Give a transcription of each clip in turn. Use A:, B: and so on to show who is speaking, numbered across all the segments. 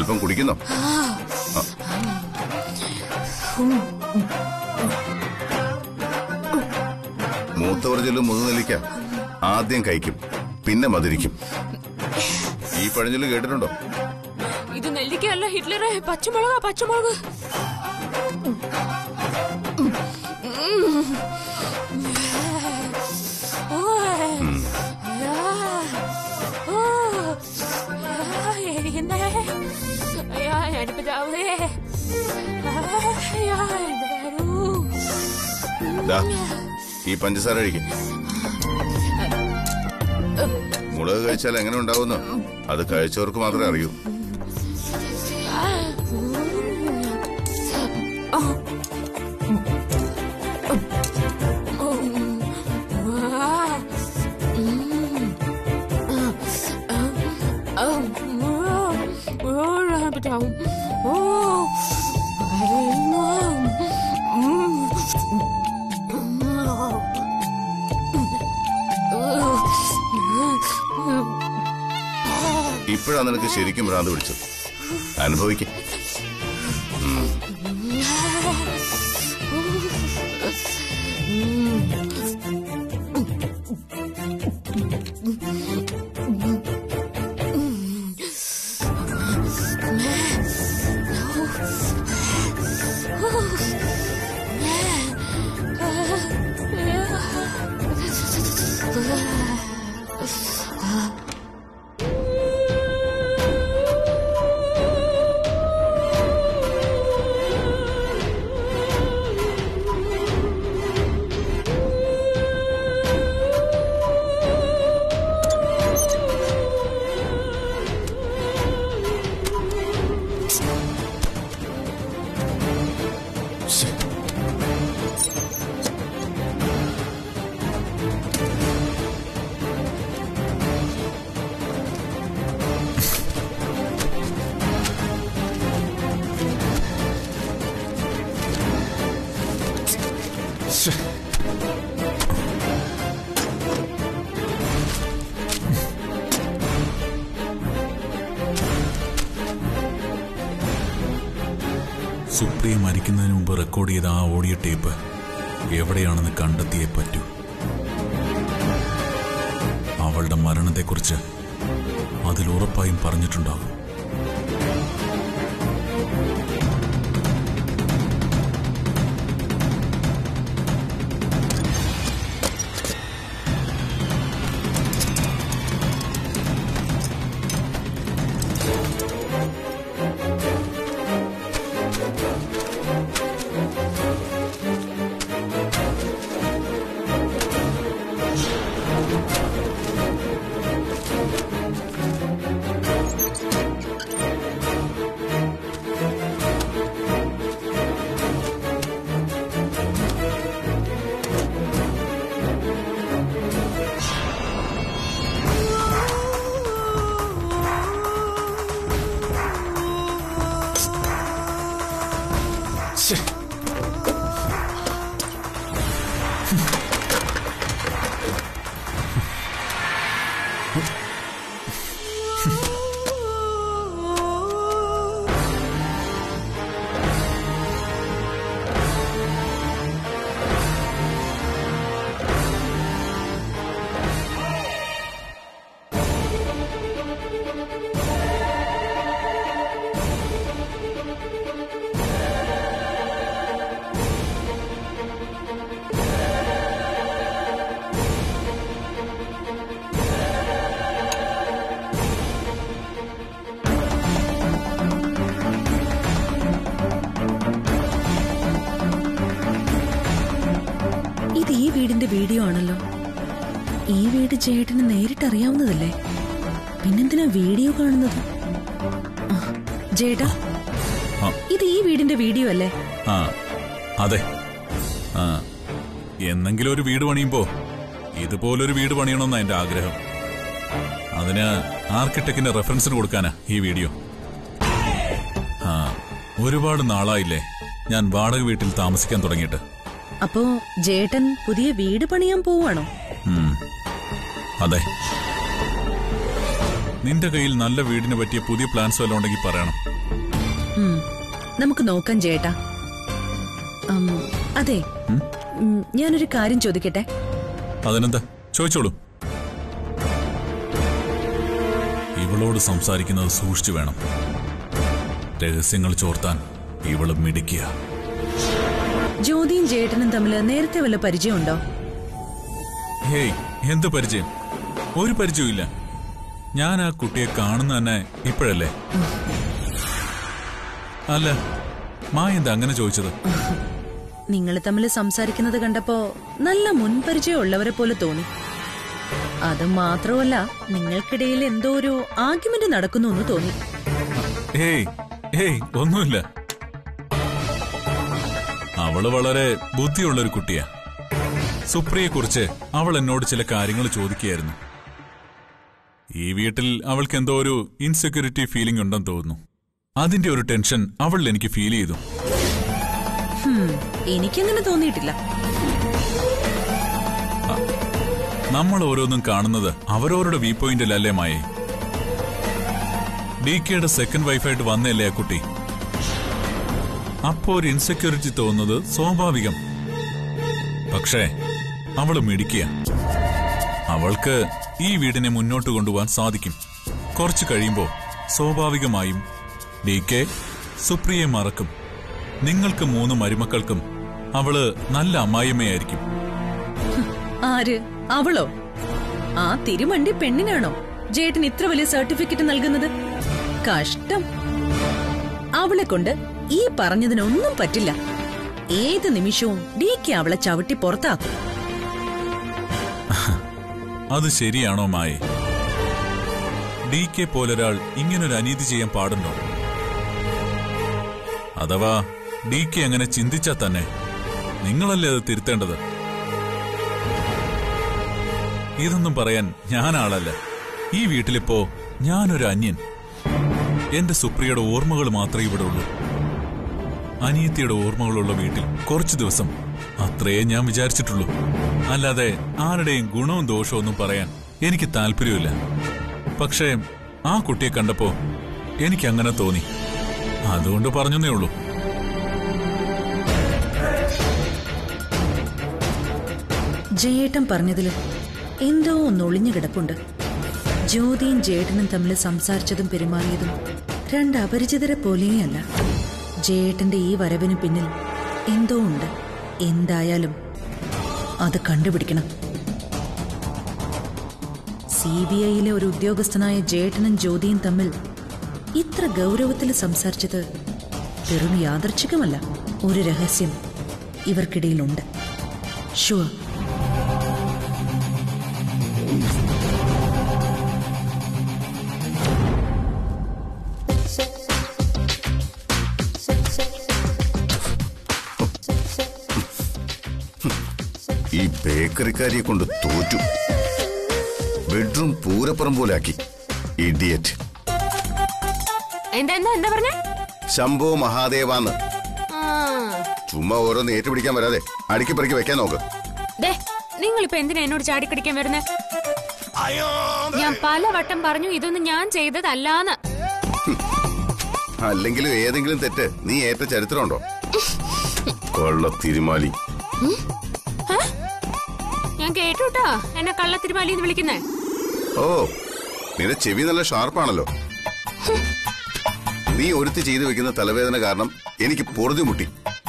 A: അല്പം കുടിക്കുന്നോ മൂത്തവർ ചൊല്ലും മുതുനെല്ലിക്ക ആദ്യം കഴിക്കും പിന്നെ മധുരിക്കും ഈ പഴഞ്ചൊല്ല് കേട്ടിട്ടുണ്ടോ
B: ഇത് നെല്ലിക്കയല്ല ഹിറ്റ്ലറെ പച്ചമുളകാ പച്ചമുളക്
A: ദാ ഈ പഞ്ചസാര കഴിക്കും മുളക് കഴിച്ചാൽ എങ്ങനെ ഉണ്ടാവുന്നു അത് കഴിച്ചവർക്ക് മാത്രമേ അറിയൂ ഇപ്പോഴാണ് നിനക്ക് ശരിക്കും ഭ്രാന്ത് പിടിച്ചത് അനുഭവിക്കും
C: സുപ്രിയ മരിക്കുന്നതിന് മുമ്പ് റെക്കോർഡ് ചെയ്ത ആ ഓഡിയോ ടേപ്പ് എവിടെയാണെന്ന് കണ്ടെത്തിയേ പറ്റൂ അവളുടെ മരണത്തെക്കുറിച്ച് അതിൽ ഉറപ്പായും പറഞ്ഞിട്ടുണ്ടാകും
D: ഇത് ഈ വീടിന്റെ വീഡിയോ ആണല്ലോ ഈ വീട് ചേട്ടന് നേരിട്ട് അറിയാവുന്നതല്ലേ പിന്നെന്തിനാ വീഡിയോ കാണുന്നത് ആ, ചേട്ടാ
C: ആ.
D: ഇത് ഈ വീടിന്റെ വീഡിയോ അല്ലേ
C: ആ അതെ ആ എന്നെങ്കിലും ഒരു വീട് പണിയുമ്പോ ഇതുപോലൊരു വീട് പണിയണമെന്നാ എന്റെ ആഗ്രഹം അതിന് ആർക്കിടെക്റ്റിന്റെ റെഫറൻസിന് കൊടുക്കാനാ ഈ വീഡിയോ ആ ഒരുപാട് നാളായില്ലേ ഞാൻ വാടക വീട്ടിൽ താമസിക്കാൻ തുടങ്ങിയിട്ട്
D: അപ്പോ ജേട്ടൻ പുതിയ വീട് പണിയാൻ പോവാണോ
C: ഉം. അതെ നിന്റെ കയ്യിൽ നല്ല വീടിന് പറ്റിയ പുതിയ പ്ലാൻസ് വല്ലതും ഉണ്ടെങ്കിൽ പറയണം
D: ഉം. നമുക്ക് നോക്കാം ചേട്ടാ ഉം, അതെ ഉം, ഞാനൊരു കാര്യം ചോദിക്കട്ടെ
C: അതിനെന്താ ചോദിച്ചോളൂ ഇവളോട് സംസാരിക്കുന്നത് സൂക്ഷിച്ചു വേണം രഹസ്യങ്ങൾ ചോർത്താൻ ഇവള് മിടിക്കുക
D: ജ്യോതിയും ചേട്ടനും തമ്മിൽ നേരത്തെ വല്ല പരിചയമുണ്ടോ
C: ഹേയ് എന്ത് പരിചയം ഒരു പരിചയമില്ല ഞാൻ ആ കുട്ടിയെ കാണുന്ന തന്നെ ഇപ്പോഴല്ലേ അല്ല മാ എന്താ അങ്ങനെ ചോദിച്ചത്
D: നിങ്ങൾ തമ്മിൽ സംസാരിക്കുന്നത് കണ്ടപ്പോ നല്ല മുൻപരിചയം ഉള്ളവരെ പോലെ തോന്നി അത് മാത്രമല്ല നിങ്ങൾക്കിടയിൽ എന്തോ ഒരു ആർഗ്യുമെന്റ് നടക്കുന്നു എന്ന് തോന്നി
C: ഹേയ് ഹേയ് ഒന്നുമില്ല അവള് വളരെ ബുദ്ധിയുള്ളൊരു കുട്ടിയാ സുപ്രിയെക്കുറിച്ച് അവൾ എന്നോട് ചില കാര്യങ്ങൾ ചോദിക്കുകയായിരുന്നു ഈ വീട്ടിൽ അവൾക്ക് എന്തോ ഒരു ഇൻസെക്യൂരിറ്റി ഫീലിംഗ് ഉണ്ടെന്ന് തോന്നുന്നു അതിന്റെ ഒരു ടെൻഷൻ അവളിൽ എനിക്ക് ഫീൽ ചെയ്തു
D: ഹും, എനിക്കങ്ങനെ തോന്നിയിട്ടില്ല
C: നമ്മൾ ഓരോന്നും കാണുന്നത് അവരവരുടെ വ്യൂ പോയിന്റിലല്ലേ മായേ ഡി കെയുടെ സെക്കൻഡ് വൈഫായിട്ട് വന്നല്ലേ ആ കുട്ടി അപ്പോ ഒരു ഇൻസെക്യൂരിറ്റി തോന്നുന്നത് സ്വാഭാവികം പക്ഷേ അവള് മിടിക്കുക അവൾക്ക് ഈ വീടിനെ മുന്നോട്ട് കൊണ്ടുപോകാൻ സാധിക്കും കുറച്ചു കഴിയുമ്പോ സ്വാഭാവികമായും ഡി കെ സുപ്രിയെ മറക്കും നിങ്ങൾക്ക് മൂന്ന് മരുമക്കൾക്കും അവള് നല്ല അമ്മായിമ്മയായിരിക്കും
D: ആര് അവളോ ആ തിരുമണ്ടി പെണ്ണിനാണോ ജേട്ടൻ ഇത്ര വലിയ സർട്ടിഫിക്കറ്റ് നൽകുന്നത് കഷ്ടം അവളെ കൊണ്ട് ഈ പറഞ്ഞതിനൊന്നും പറ്റില്ല ഏത് നിമിഷവും ഡി കെ അവളെ ചവിട്ടി പുറത്താക്കും
C: അത് ശരിയാണോ മായി ഡി കെ പോലൊരാൾ ഇങ്ങനൊരു അനീതി ചെയ്യാൻ പാടുണ്ടോ അഥവാ ഡി കെ അങ്ങനെ ചിന്തിച്ചാൽ തന്നെ നിങ്ങളല്ലേ അത് തിരുത്തേണ്ടത് ഇതൊന്നും പറയാൻ ഞാൻ ആളല്ല ഈ വീട്ടിലിപ്പോ ഞാനൊരു അന്യൻ എന്റെ സുപ്രിയയുടെ ഓർമ്മകൾ മാത്രമേ ഇവിടെ ഉള്ളൂ അനിയത്തിയുടെ ഓർമ്മകളുള്ള വീട്ടിൽ കുറച്ചു ദിവസം അത്രയേ ഞാൻ വിചാരിച്ചിട്ടുള്ളൂ അല്ലാതെ ആരുടെയും ഗുണവും ദോഷവും ഒന്നും പറയാൻ എനിക്ക് താല്പര്യമില്ല പക്ഷേ ആ കുട്ടിയെ കണ്ടപ്പോ എനിക്ക് അങ്ങനെ തോന്നി അതുകൊണ്ട് പറഞ്ഞതേ ഉള്ളൂ
D: ജയേട്ടൻ പറഞ്ഞതില് എന്തോ ഒന്ന് ഒളിഞ്ഞു കിടപ്പുണ്ട് ജ്യോതിയും ജേട്ടനും തമ്മിൽ സംസാരിച്ചതും പെരുമാറിയതും രണ്ട് അപരിചിതരെ പോലെയല്ല ജയേട്ടന്റെ ഈ വരവിന് പിന്നിൽ എന്തോ ഉണ്ട് എന്തായാലും അത് കണ്ടുപിടിക്കണം സി ബി ഐയിലെ ഒരു ഉദ്യോഗസ്ഥനായ ജേട്ടനും ജ്യോതിയും തമ്മിൽ ഇത്ര ഗൗരവത്തിൽ സംസാരിച്ചത് വെറും യാദർച്ഛികമല്ല ഒരു രഹസ്യം ഇവർക്കിടയിലുണ്ട് ഷുവർ
A: ഈ ബേക്കറിക്കാരിയെ കൊണ്ട് തോറ്റു ബെഡ്റൂം പൂരപ്പുറം പോലാക്കി ഇഡിയറ്റ്
B: എന്താ എന്താ എന്താ പറഞ്ഞേ
A: ശംഭോ മഹാദേവാന്ന്
B: ആ,
A: ചുമ്മാ ഓരോന്ന് ഏറ്റുപിടിക്കാൻ വരാതെ അടുക്കി പെറുക്കി വെക്കാൻ നോക്ക്
B: ദേ നിങ്ങളിപ്പോ എന്തിനാ എന്നോട് ചാടിക്കടിക്കാൻ വരുന്നേ ഞാൻ പല വട്ടം പറഞ്ഞു ഇതൊന്നും ഞാൻ ചെയ്തതല്ലാന്ന്
A: അല്ലെങ്കിലും ഏതെങ്കിലും തെറ്റ് നീ ഏറ്റ ചരിത്രമുണ്ടോ കൊള്ള തിരുമാലി
B: ഞാൻ കേട്ടുട്ടാ എന്നെ കള്ളത്തിരുമാലി എന്ന് വിളിക്കുന്നേ
A: ഓ നിന്റെ ചെവി നല്ല ഷാർപ്പാണല്ലോ നീ ഒരുത്തി ചെയ്തു വെക്കുന്ന തലവേദന കാരണം എനിക്ക് പൊറുതി മുട്ടി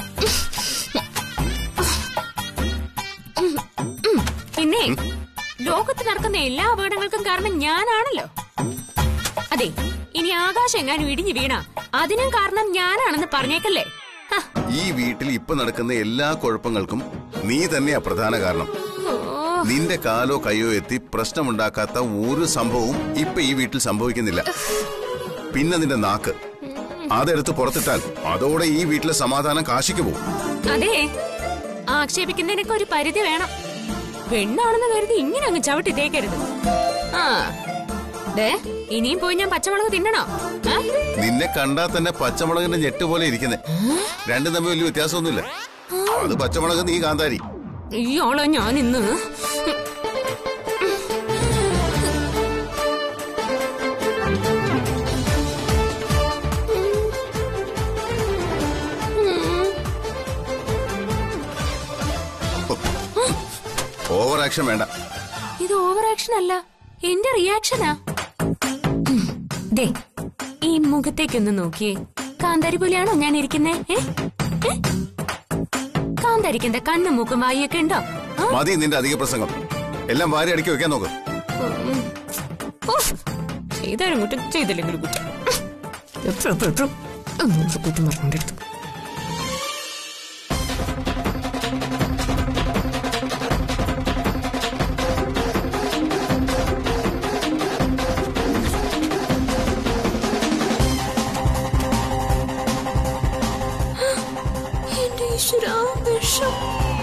B: പിന്നെ ലോകത്ത് നടക്കുന്ന എല്ലാ അപകടങ്ങൾക്കും കാരണം ഞാനാണല്ലോ അതെ ഇനി ആകാശം എങ്ങാനും ഇടിഞ്ഞു വീണ അതിനും കാരണം ഞാനാണെന്ന് പറഞ്ഞേക്കല്ലേ ഹ,
A: ഈ വീട്ടിൽ ഇപ്പൊ നടക്കുന്ന എല്ലാ കുഴപ്പങ്ങൾക്കും നീ തന്നെയാ പ്രധാന കാരണം
B: ഓ,
A: നിന്റെ കാലോ കൈയോ എത്തി പ്രശ്നമുണ്ടാക്കാത്ത ഒരു സംഭവവും ഇപ്പൊ ഈ വീട്ടിൽ സംഭവിക്കുന്നില്ല പിന്നെ നിന്റെ നാക്ക് അതെടുത്ത് പുറത്തിട്ടാൽ അതോടെ ഈ വീട്ടിലെ സമാധാനം കാശിക്ക് പോകും
B: അതെ ആക്ഷേപിക്കുന്നതിനൊക്കെ ഒരു പരിധി വേണം പെണ്ണാണെന്ന് കരുതി ഇങ്ങനെ അങ്ങ് ചവിട്ടി തേക്കരുത് ആ ദേ ഇനിയും പോയി ഞാൻ പച്ചമുളക് തിന്നണോ ആ?
A: നിന്നെ കണ്ടാൽ തന്നെ പച്ചമുളകിന്റെ ഞെട്ട് പോലെ ഇരിക്കുന്നേ രണ്ടും തമ്മിൽ വലിയ വ്യത്യാസമൊന്നുമില്ല അത് പച്ചമുളക് നീ കാന്താരി
B: ഇയ്യോളോ ഞാൻ ഇന്ന്
A: ആക്ഷൻ വേണ്ട
B: ഇത് ഓവർ ആക്ഷൻ അല്ല എന്റെ റിയാക്ഷനാ ഉം. ദേ ഈ മുഖത്തേക്കൊന്ന് നോക്കിയേ കാന്താരി പോലെയാണോ ഞാൻ ഇരിക്കുന്നേ ഏ? ഏ? കാന്താരിക്കെന്താ കണ്ണും മൂക്കും വായിയൊക്കെ ഉണ്ടോ ആ?
A: മതി നിന്റെ അധിക പ്രസംഗം എല്ലാം വാരി അടുക്കി വെക്കാൻ നോക്ക്
B: ഉം. ഉഫ്. ചെയ്താലും കുറ്റം ചെയ്തില്ലെങ്കിലും കുറ്റം എപ്പോഴും എപ്പോഴും എപ്പോഴും അങ്ങനത്തെ കുറ്റം പറഞ്ഞോണ്ടിരുന്നു എന്റെ ഈശ്വരാ വിഷം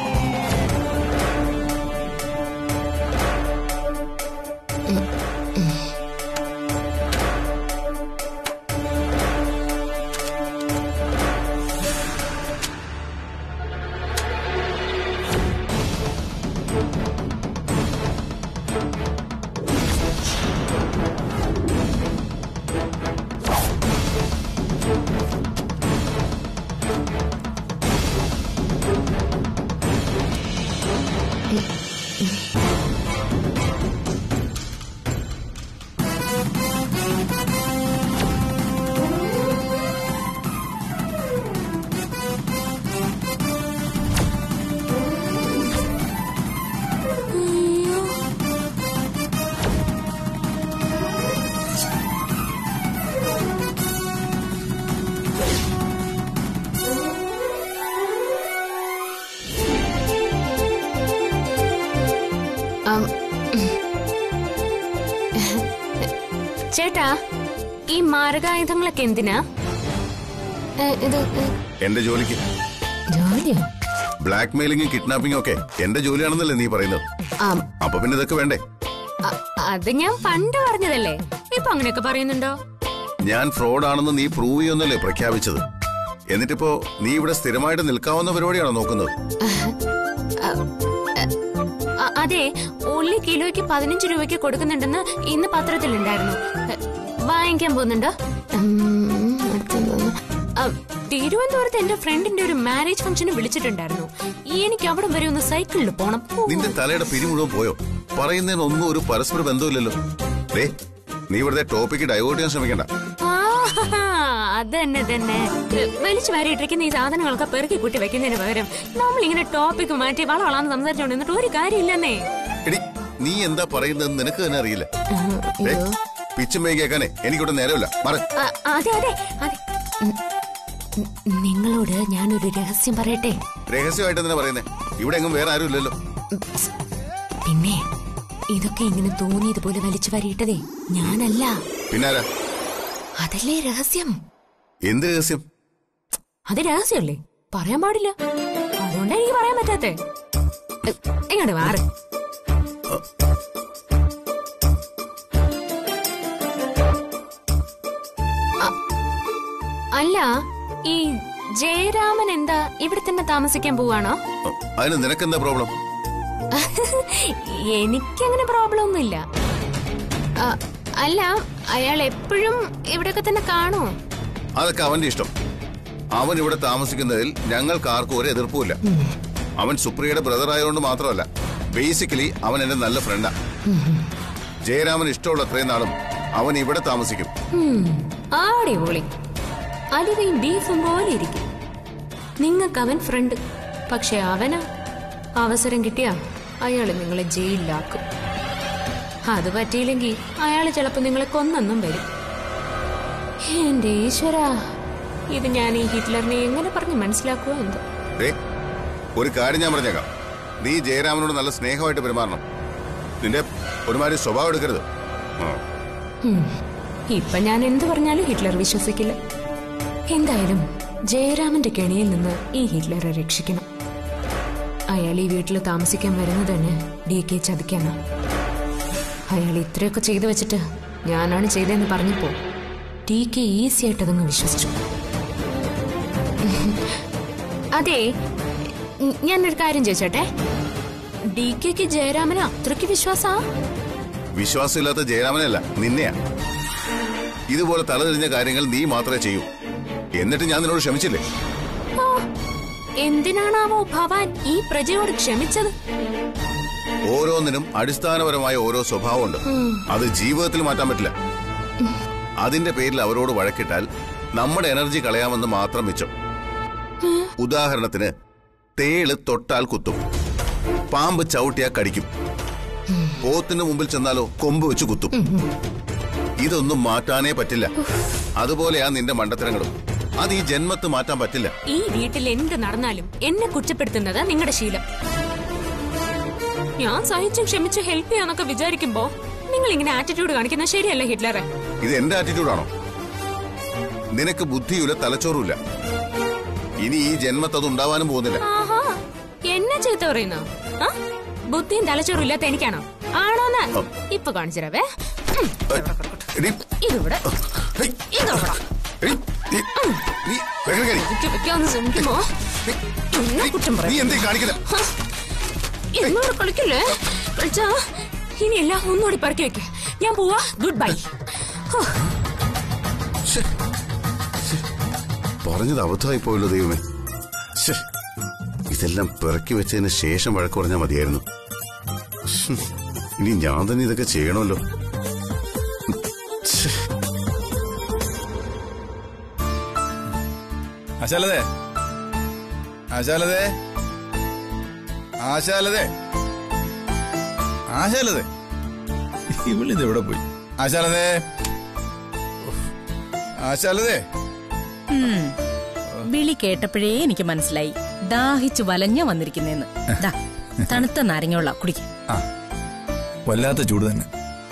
B: അയ്യോ. ആം, ചേട്ടാ ഈ മാരകായുധങ്ങളൊക്കെ എന്തിനാ ഏ, ഇത് ഏ,
A: എന്റെ ജോലിക്ക്
B: ജോലിയോ
A: ബ്ലാക്ക് മെയിലിംഗും കിഡ്നാപ്പിംഗും ഒക്കെ എന്റെ ജോലിയാണെന്നല്ലേ നീ പറയുന്നത്
B: ആം,
A: അപ്പൊ പിന്നെ ഇതൊക്കെ വേണ്ടേ
B: അ- അത് ഞാൻ പണ്ട് പറഞ്ഞതല്ലേ ഇപ്പൊ അങ്ങനെയൊക്കെ പറയുന്നുണ്ടോ
A: ഞാൻ ഫ്രോഡ് ആണെന്ന് നീ പ്രൂവ് ചെയ്യുന്നല്ലേ പ്രഖ്യാപിച്ചത് എന്നിട്ടിപ്പോ നീ ഇവിടെ സ്ഥിരമായിട്ട് നിൽക്കാവുന്ന പരിപാടിയാണോ നോക്കുന്നത്
B: അ- അതെ ഉള്ളി കിലോയ്ക്ക് പതിനഞ്ച് രൂപയ്ക്ക് കൊടുക്കുന്നുണ്ടെന്ന് ഇന്ന് പത്രത്തിലുണ്ടായിരുന്നു എ, വാങ്ങിക്കാൻ പോകുന്നുണ്ടോ ഉം, അടുത്തെന്തോന്ന്? അ, തിരുവനന്തപുരത്ത് എന്റെ ഫ്രണ്ടിന്റെ ഒരു മാരേജ് ഫംഗ്ഷന് വിളിച്ചിട്ടുണ്ടായിരുന്നു എനിക്ക് അവിടെ വരെ ഒന്ന് സൈക്കിളിൽ പോണം ഓ,
A: നിന്റെ തലയുടെ പിരി മുഴുവൻ പോയോ പറയുന്നതിനൊന്നും ഒരു പരസ്പര ബന്ധമില്ലല്ലോ ഡേ നീ ഇവിടുത്തെ ടോപ്പിക്ക് ഡൈവേർട്ട് ചെയ്യാൻ ശ്രമിക്കണ്ട
B: ആ, അതന്നെ തന്നെ എ, വലിച്ചു വാരിയിട്ടിരിക്കുന്ന ഈ സാധനങ്ങളൊക്കെ പെറുക്കി കൂട്ടി വെക്കുന്നതിന് പകരം നമ്മൾ ഇങ്ങനെ ടോപ്പിക്ക് മാറ്റി വളവളാന്ന് സംസാരിച്ചോണ്ട് നിന്നിട്ട് ഒരു കാര്യമില്ലെന്നേ
A: എടി നീ എന്താ പറയുന്നതെന്ന് നിനക്ക് തന്നെ അറിയില്ല ദേ,
B: അയ്യോ.
A: പിച്ചും വൈകി കേൾക്കാനേ എനിക്കിവിടെ നേരമില്ല മറ
B: ആ, അതെ അതെ അതെ ഉം, ഉം, നിങ്ങളോട് ഞാനൊരു രഹസ്യം പറയട്ടെ
A: രഹസ്യമായിട്ട് തന്നെ പറയുന്നേ ഇവിടെ എങ്ങും വേറെ ആരും ഇല്ലല്ലോ
B: ഉം, സ്. പിന്നെ ഇതൊക്കെ ഇങ്ങനെ തോന്നിയതുപോലെ വലിച്ചു വരിയിട്ടതേ ഞാനല്ല
A: പിന്നാരാ
B: അതല്ലേ രഹസ്യം
A: എന്ത് രഹസ്യം
B: അത് രഹസ്യമല്ലേ പറയാൻ പാടില്ല അതുകൊണ്ടാ എനിക്ക് പറയാൻ പറ്റാത്തെ എ, ഇങ്ങോട്ട് മാറ് അ- അല്ല ഈ ജയരാമൻ എന്താ ഇവിടെ തന്നെ താമസിക്കാൻ പോവാണോ
A: അ, അതിന് നിനക്കെന്താ പ്രോബ്ലം
B: എനിക്കങ്ങനെ പ്രോബ്ലം ഒന്നുമില്ല അ, അല്ല അയാൾ എപ്പോഴും ഇവിടെയൊക്കെ തന്നെ കാണോ
A: അതൊക്കെ അവന്റെ ഇഷ്ടം അവൻ ഇവിടെ താമസിക്കുന്നതിൽ ഞങ്ങൾക്ക് ആർക്കും ഒരു എതിർപ്പുമില്ല അവൻ സുപ്രിയയുടെ ബ്രദർ ആയതുകൊണ്ട് മാത്രമല്ല ബേസിക്കലി അവൻ എന്റെ നല്ല ഫ്രണ്ടാ ജയരാമൻ ഇഷ്ടമുള്ള അത്രയും നാളും അവൻ ഇവിടെ താമസിക്കും
B: ഉം, അടിപൊളി അലുവയും ബീഫും പോലെ ഇരിക്കും നിങ്ങൾക്ക് അവൻ ഫ്രണ്ട് പക്ഷെ അവന് അവസരം കിട്ടിയാ അയാൾ നിങ്ങളെ ജയിലിലാക്കും അത് പറ്റിയില്ലെങ്കിൽ അയാൾ ചിലപ്പോ നിങ്ങളെ കൊന്നെന്നും വരും എന്റെ ഈശ്വരാ ഇത് ഞാൻ ഈ ഹിറ്റ്ലറിനെ എങ്ങനെ പറഞ്ഞ് മനസ്സിലാക്കുവോ എന്തോ
A: ദേ ഒരു കാര്യം ഞാൻ പറഞ്ഞേക്കാം നീ ജയരാമനോട് നല്ല സ്നേഹമായിട്ട് പെരുമാറണം നിന്റെ ഒരുമാതിരി സ്വഭാവം എടുക്കരുത് ആ.
B: ഉം. ഇപ്പൊ ഞാൻ എന്ത് പറഞ്ഞാലും ഹിറ്റ്ലർ വിശ്വസിക്കില്ല എന്തായാലും ജയരാമന്റെ കെണിയിൽ നിന്ന് ഈ ഹിറ്റ്ലറെ രക്ഷിക്കണം അയാൾ ഈ വീട്ടിൽ താമസിക്കാൻ വരുന്നത് തന്നെ ഡി കെ ചതിക്കാനാ അയാൾ ഇത്രയൊക്കെ ചെയ്തു വെച്ചിട്ട് ഞാനാണ് ചെയ്തതെന്ന് പറഞ്ഞപ്പോ ഡി കെ ഈസി ആയിട്ട് അതങ്ങ് വിശ്വസിച്ചു അതെ ഉം, ഞാനൊരു കാര്യം ചോദിച്ചോട്ടെ ഡി കെക്ക് ജയരാമന് അത്രയ്ക്ക് വിശ്വാസാ
A: വിശ്വാസമില്ലാത്ത ജയരാമനല്ല നിന്നെയാ ഇതുപോലെ തലതിരിഞ്ഞ കാര്യങ്ങൾ നീ മാത്രമേ ചെയ്യൂ എന്നിട്ട് ഞാൻ നിന്നോട് ക്ഷമിച്ചില്ലേ
B: ഓ, എന്തിനാണാവോ ഭവാൻ ഈ പ്രജയോട് ക്ഷമിച്ചത്
A: ഓരോന്നിനും അടിസ്ഥാനപരമായ ഓരോ സ്വഭാവമുണ്ട് അത് ജീവിതത്തിൽ മാറ്റാൻ പറ്റില്ല അതിന്റെ പേരിൽ അവരോട് വഴക്കിട്ടാൽ നമ്മുടെ എനർജി കളയാമെന്ന് മാത്രം മിച്ചം ഉദാഹരണത്തിന് തേള് തൊട്ടാൽ കുത്തും പാമ്പ് ചവിട്ടിയാൽ കടിക്കും പോത്തിന് മുമ്പിൽ ചെന്നാലോ കൊമ്പ് വെച്ച് കുത്തും ഇതൊന്നും മാറ്റാനേ പറ്റില്ല അതുപോലെയാ നിന്റെ മണ്ടത്തരങ്ങളും അത് ഈ ജന്മത്ത് മാറ്റാൻ പറ്റില്ല
B: ഈ വീട്ടിൽ എന്ത് നടന്നാലും എന്നെ കുറ്റപ്പെടുത്തുന്നത് നിങ്ങളുടെ ശീലം ഞാൻ സഹിച്ചും ക്ഷമിച്ചും ഹെൽപ്പ് ചെയ്യാന്നൊക്കെ വിചാരിക്കുമ്പോ നിങ്ങൾ ഇങ്ങനെ ആറ്റിറ്റ്യൂഡ് കാണിക്കുന്നത് ശരിയല്ല ഹിറ്റ്ലറെ
A: ഇത് എന്റെ ആറ്റിറ്റ്യൂഡാണോ നിനക്ക് ബുദ്ധിയില്ല തലച്ചോറുമില്ല ഇനി ഈ ജന്മത്ത് അത് ഉണ്ടാവാനും പോകുന്നില്ല
B: ആഹാ എന്നെ ചീത്ത പറയുന്നോ ആ ബുദ്ധിയും തലച്ചോറും ഇല്ലാത്ത എനിക്കാണോ ആണോന്ന് ഇപ്പൊ കാണിച്ചിരവേ
A: എടി,
B: ഇതിവിടെ
A: ഹേയ്,
B: ഇതവിടെ
A: എടി, നീ- നീ വെള്ളം കരി.
B: എനിക്ക് വെക്കാന്ന് ശ്രമിക്കുമോ എന്നെ കുറ്റം
A: നീ
B: പറയും
A: എന്തേ കാണിക്കുന്നത്
B: എന്നോട് കളിക്കില്ലേ കളിച്ചാ ഇനിയല്ല ഒന്നുകൂടി പറക്കി വെക്ക ഞാൻ പോവാ ഗുഡ് ബൈ
A: ശ്ശെ. ശ്ശെ. പറഞ്ഞത് അബദ്ധമായി പോയല്ലോ ദൈവമേ ശ്ശെ. ഇതെല്ലാം പിറക്കി വെച്ചതിന് ശേഷം വഴക്ക് പറഞ്ഞാൽ മതിയായിരുന്നു ശ്ശെ. ഇനി ഞാൻ തന്നെ ഇതൊക്കെ ചെയ്യണമല്ലോ ശ്ശെ.
E: ആശാലതേ ആശാലതേ ആശാലതേ ആശാലതേ ഇവളിത് എവിടെ പോയി ആശാലതേ ഉഫ്. ആശാലതേ
D: ഉം. വിളി കേട്ടപ്പോഴേ എനിക്ക് മനസ്സിലായി ദാഹിച്ചു വലഞ്ഞ വന്നിരിക്കുന്നെന്ന് ദാ തണുത്ത നാരങ്ങയുള്ള കുടിക്ക
E: ആ വല്ലാത്ത ചൂട് തന്നെ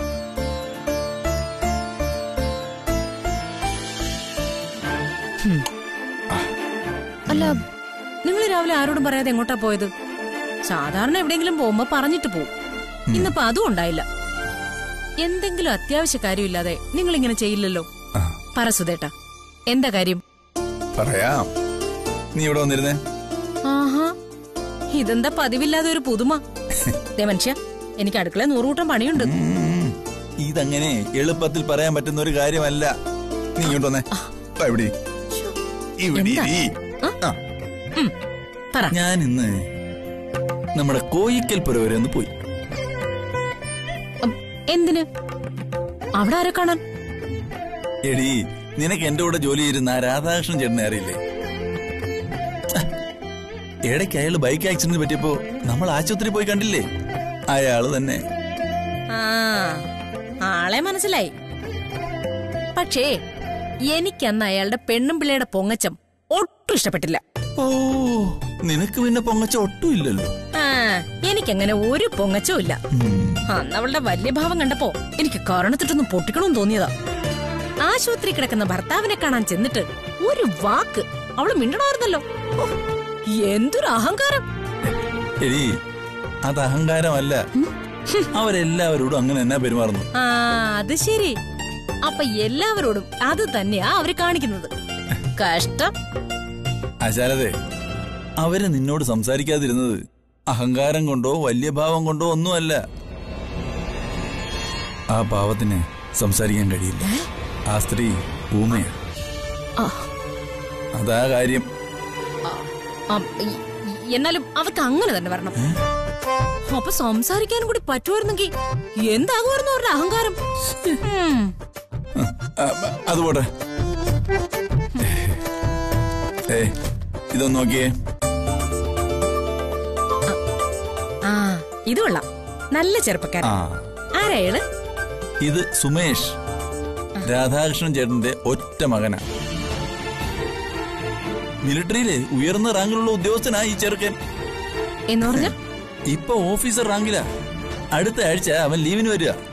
D: അല്ല നിങ്ങൾ രാവിലെ ആരോടും പറയാതെ എങ്ങോട്ടാ പോയത് സാധാരണ എവിടെയെങ്കിലും പോകുമ്പോ പറഞ്ഞിട്ട് പോവും ഇന്നിപ്പോ അതും ഉണ്ടായില്ല എന്തെങ്കിലും അത്യാവശ്യ കാര്യമില്ലാതെ നിങ്ങൾ ഇങ്ങനെ ചെയ്യില്ലല്ലോ
E: ആ,
D: പറ സുധേട്ടാ എന്താ കാര്യം
E: പറയാം നീ ഇവിടെ വന്നിരുന്നേ
D: ആഹാ ഇതെന്താ പതിവില്ലാതെ ഒരു പുതുമ ദേ മനുഷ്യ എനിക്ക് അടുക്കള നൂറുകൂട്ടം പണിയുണ്ട്
E: ഉം, ഇതങ്ങനെ എളുപ്പത്തിൽ പറയാൻ പറ്റുന്ന ഒരു കാര്യമല്ല നീ ഇങ്ങോട്ട് വന്നേ വാ ഇവിടെ ഇരി. ഇവിടെ
D: എന്താ?
E: ഇരി. ആ,
D: ഉം, പറ
E: ഞാൻ ഇന്ന് നമ്മുടെ കോയിക്കൽ പുര വരെ ഒന്ന് പോയി
D: ഉം, എന്തിന് അവിടെ ആരെ കാണാൻ
E: എടി നിനക്ക് എന്റെ കൂടെ ജോലി ചെയ്തിരുന്ന ആ രാധാകൃഷ്ണൻ ചേട്ടനെ അറിയില്ലേ ആ, ഇടയ്ക്ക് അയാള് ബൈക്ക് ആക്സിഡന്റ് പറ്റിയപ്പോ നമ്മൾ ആശുപത്രി പോയി കണ്ടില്ലേ അയാള് തന്നെ
D: ആ ആളെ മനസ്സിലായി പക്ഷേ എനിക്കന്ന് അയാളുടെ പെണ്ണും പിള്ളയുടെ പൊങ്ങച്ചം ഒട്ടും ഇഷ്ടപ്പെട്ടില്ല
E: ഓ നിനക്ക് പിന്നെ പൊങ്ങച്ച ഒട്ടും ഇല്ലല്ലോ
D: ആ എനിക്കങ്ങനെ ഒരു പൊങ്ങച്ചവും ഇല്ല
E: ഉം.
D: അന്ന് അവളുടെ വലിയ ഭാവം കണ്ടപ്പോ എനിക്ക് കരണത്തിട്ടൊന്ന് പൊട്ടിക്കണമെന്ന് തോന്നിയതാ ആശുപത്രി കിടക്കുന്ന ഭർത്താവിനെ കാണാൻ ചെന്നിട്ട് ഒരു വാക്ക് അവള് മിണ്ടണമായിരുന്നല്ലോ ഓ, എന്തൊരു അഹങ്കാരം
E: എടി അത് അഹങ്കാരമല്ല അവരെല്ലാവരോടും അങ്ങനെ തന്നെ പെരുമാറുന്നു
D: ആ അത് ശരി അപ്പൊ എല്ലാവരോടും അത് തന്നെയാ അവര് കാണിക്കുന്നത് കഷ്ടം
E: ആശാരതെ അവര് നിന്നോട് സംസാരിക്കാതിരുന്നത് അഹങ്കാരം കൊണ്ടോ വലിയ ഭാവം കൊണ്ടോ ഒന്നുമല്ല ആ ഭാവത്തിന് സംസാരിക്കാൻ കഴിയില്ല ആ സ്ത്രീ ഊമയാ
D: ആ,
E: അതാ കാര്യം
D: ആ, ഈ- എന്നാലും അവർക്ക് അങ്ങനെ തന്നെ വരണം അപ്പൊ സംസാരിക്കാൻ കൂടി പറ്റുമായിരുന്നെങ്കിൽ എന്താകുമായിരുന്നു അവരുടെ അഹങ്കാരം ഉം.
E: ആ, അത് പോട്ടെ ഏ ഇതൊന്ന് നോക്കിയേ
D: ആ ഇത് കൊള്ളാം നല്ല ചെറുപ്പക്കാരൻ
E: ആ
D: ആരായാള്
E: ഇത് സുമേഷ് രാധാകൃഷ്ണൻ ചേട്ടന്റെ ഒറ്റ മകനാ മിലിറ്ററിയിലെ ഉയർന്ന റാങ്കിലുള്ള ഉദ്യോഗസ്ഥനാ ഈ ചെറുക്കൻ
D: എന്ന് പറഞ്ഞ
E: ഇപ്പൊ ഓഫീസർ റാങ്കിലാ അടുത്ത ആഴ്ച അവൻ ലീവിന് വരിക